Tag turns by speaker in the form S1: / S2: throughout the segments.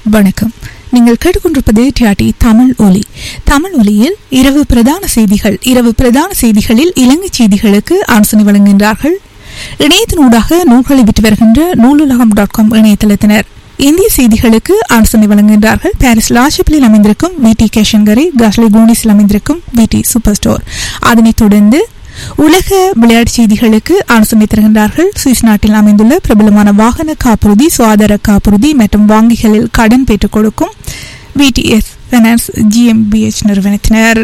S1: வணக்கம் நீங்கள் கேட்டுக்கொண்டிருப்பது டிஆர்டி தமிழ் ஒலி தமிழ் ஒலியில் இரவு பிரதான செய்திகள் இரவு பிரதான செய்திகளில் இலங்கை செய்திகளுக்கு ஆலோசனை வழங்குகின்றார்கள் இணையத்தினூடாக நூல்களை விட்டு வருகின்ற நூலுலகம் டாட் காம் இணையதளத்தினர் இந்திய செய்திகளுக்கு ஆலோசனை வழங்குகின்றார்கள் பாரிஸ் லாஷிப்பில் அமைந்திருக்கும் வி டி கேஷங்கரி காஷ்லி கோனிஸில் அமைந்திருக்கும் வி டி சூப்பர் ஸ்டோர் அதனைத் தொடர்ந்து உலக விளையாட்டு செய்திகளுக்கு ஆலோசனை தருகின்றார்கள் சுவிஸ் நாட்டில் அமைந்துள்ள பிரபலமான வாகன காப்புறுதி சுகாதார காப்புறுதி மற்றும் வங்கிகளில் கடன் பெற்றுக் கொடுக்கும் விடிஎஸ் பைனான்ஸ் ஜிஎம்பிஎச் நிறுவனத்தினர்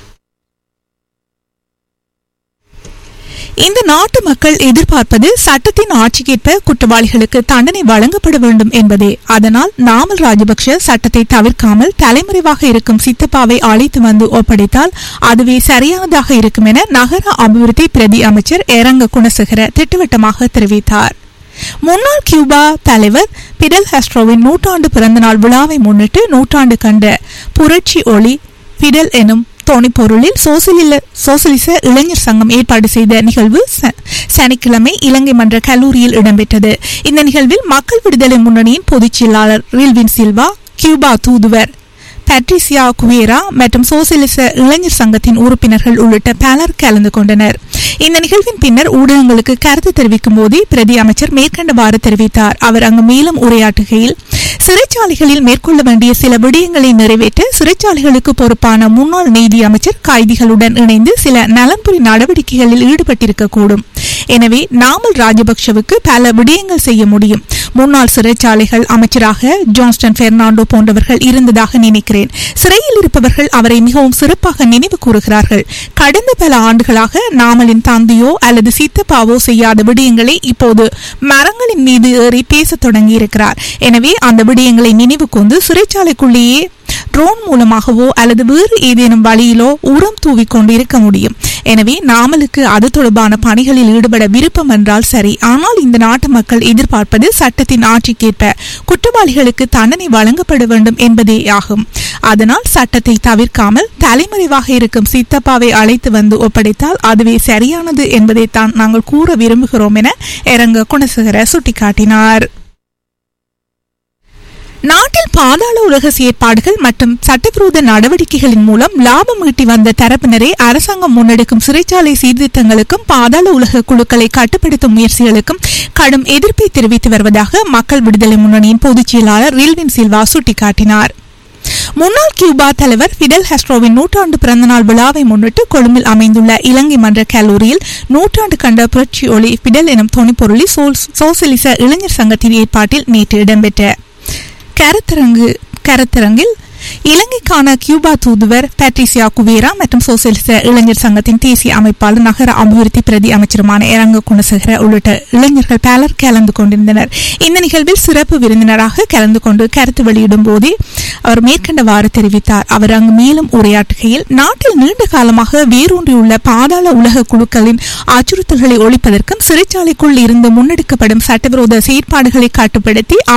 S1: இந்த நாட்டு மக்கள் எதிர்பார்ப்பது சட்டத்தின் ஆட்சிக்கேற்ப குற்றவாளிகளுக்கு தண்டனை வழங்கப்பட வேண்டும் என்பதே அதனால் நாமல் ராஜபக்ஷ சட்டத்தை தவிர்க்காமல் தலைமறைவாக இருக்கும் சித்தப்பாவை அழைத்து வந்து ஒப்படைத்தால் அதுவே சரியானதாக இருக்கும் என நகர அபிவிருத்தி பிரதி அமைச்சர் எரங்க குணசேகர திட்டவட்டமாக தெரிவித்தார் முன்னாள் கியூபா தலைவர் பிடல் ஹஸ்ட்ரோவின் நூற்றாண்டு பிறந்தநாள் விழாவை முன்னிட்டு நூற்றாண்டு கண்ட புரட்சி ஒளி பிடல் எனும் தொனிப்பொருளில் சோசியலில சோசியலிச இளைஞர் சங்கம் ஏற்பாடு செய்த நிகழ்வு ச- சனிக்கிழமை இலங்கை மன்ற கல்லூரியில் இடம்பெற்றது இந்த நிகழ்வில் மக்கள் விடுதலை முன்னணியின் பொதுச் செயலாளர் ரில்வின் சில்வா கியூபா தூதுவர் பேட்ரிசியா குவேரா மற்றும் சோசியலிச இளைஞர் சங்கத்தின் உறுப்பினர்கள் உள்ளிட்ட பலர் கலந்து கொண்டனர் இந்த நிகழ்வின் பின்னர் ஊடகங்களுக்கு கருத்து தெரிவிக்கும் போதே பிரதி அமைச்சர் மேற்கண்டவாறு தெரிவித்தார் அவர் அங்கு மேலும் உரையாற்றுகையில் சிறைச்சாலைகளில் மேற்கொள்ள வேண்டிய சில விடயங்களை நிறைவேற்ற சிறைச்சாலைகளுக்கு பொறுப்பான முன்னாள் நீதி அமைச்சர் கைதிகளுடன் இணைந்து சில நலன்புரி நடவடிக்கைகளில் ஈடுபட்டிருக்கக்கூடும் எனவே நாமல் ராஜபக்ஷவுக்கு பல விடயங்கள் செய்ய முடியும் முன்னாள் சிறைச்சாலைகள் அமைச்சராக ஜான்ஸ்டன் பெர்னாண்டோ போன்றவர்கள் இருந்ததாக நினைக்கிறேன் சிறையில் இருப்பவர்கள் அவரை மிகவும் சிறப்பாக நினைவு கூறுகிறார்கள் கடந்த பல ஆண்டுகளாக நாமலின் தந்தையோ அல்லது சித்தப்பாவோ செய்யாத விடயங்களை இப்போது மரங்களின் மீது ஏறி பேசத் தொடங்கியிருக்கிறார் எனவே அந்த விடயங்களை நினைவு கொண்டு சிறைச்சாலைக்குள்ளேயே ட்ரோன் மூலமாகவோ அல்லது வேறு ஏதேனும் வழியிலோ உரம் தூவிக்கொண்டு இருக்க முடியும் எனவே நாமலுக்கு அது தொடர்பான பணிகளில் ஈடுபட விருப்பம் என்றால் சரி ஆனால் இந்த நாட்டு மக்கள் எதிர்பார்ப்பது சட்டத்தின் ஆட்சிக்கேற்ப குற்றவாளிகளுக்கு தண்டனை வழங்கப்பட வேண்டும் என்பதே ஆகும் அதனால் சட்டத்தை தவிர்க்காமல் தலைமறைவாக இருக்கும் சித்தப்பாவை அழைத்து வந்து ஒப்படைத்தால் அதுவே சரியானது என்பதைத்தான் நாங்கள் கூற விரும்புகிறோம் என இரங்க குணசேகர சுட்டிக்காட்டினார் நாட்டில் பாதாள உலக செயற்பாடுகள் மற்றும் சட்டவிரோத நடவடிக்கைகளின் மூலம் லாபம் ஈட்டி வந்த தரப்பினரை அரசாங்கம் முன்னெடுக்கும் சிறைச்சாலை சீர்திருத்தங்களுக்கும் பாதாள உலக குழுக்களை கட்டுப்படுத்தும் முயற்சிகளுக்கும் கடும் எதிர்ப்பை தெரிவித்து வருவதாக மக்கள் விடுதலை முன்னணியின் பொதுச் செயலாளர் ரில்வின் சில்வா சுட்டிக்காட்டினார் முன்னாள் கியூபா தலைவர் பிடல் ஹஸ்ட்ரோவின் நூற்றாண்டு பிறந்தநாள் விழாவை முன்னிட்டு கொழும்பில் அமைந்துள்ள இலங்கை மன்ற கல்லூரியில் நூற்றாண்டு கண்ட புரட்சி ஒளி பிடல் எனும் தொனிப்பொருளி சோசியலிச இளைஞர் சங்கத்தின் ஏற்பாட்டில் நேற்று இடம்பெற்ற கருத்தரங்கு கருத்தரங்கில் இலங்கைக்கான கியூபா தூதுவர் பேட்ரிசியா குவேரா மற்றும் சோசியலிச இளைஞர் சங்கத்தின் தேசிய அமைப்பாளர் நகர அபிவிருத்தி பிரதி அமைச்சருமான இரங்க குணசேகர உள்ளிட்ட இளைஞர்கள் பலர் கலந்து கொண்டிருந்தனர் இந்த நிகழ்வில் சிறப்பு விருந்தினராக கலந்து கொண்டு கருத்து வெளியிடும் போதே அவர் மேற்கண்டவாறு தெரிவித்தார் அவர் அங்கு மேலும் உரையாற்றுகையில் நாட்டில் நீண்ட காலமாக வேரூன்றியுள்ள பாதாள உலக குழுக்களின் அச்சுறுத்தல்களை ஒழிப்பதற்கும் சிறைச்சாலைக்குள் இருந்து முன்னெடுக்கப்படும் சட்டவிரோத செயற்பாடுகளை கட்டுப்படுத்தி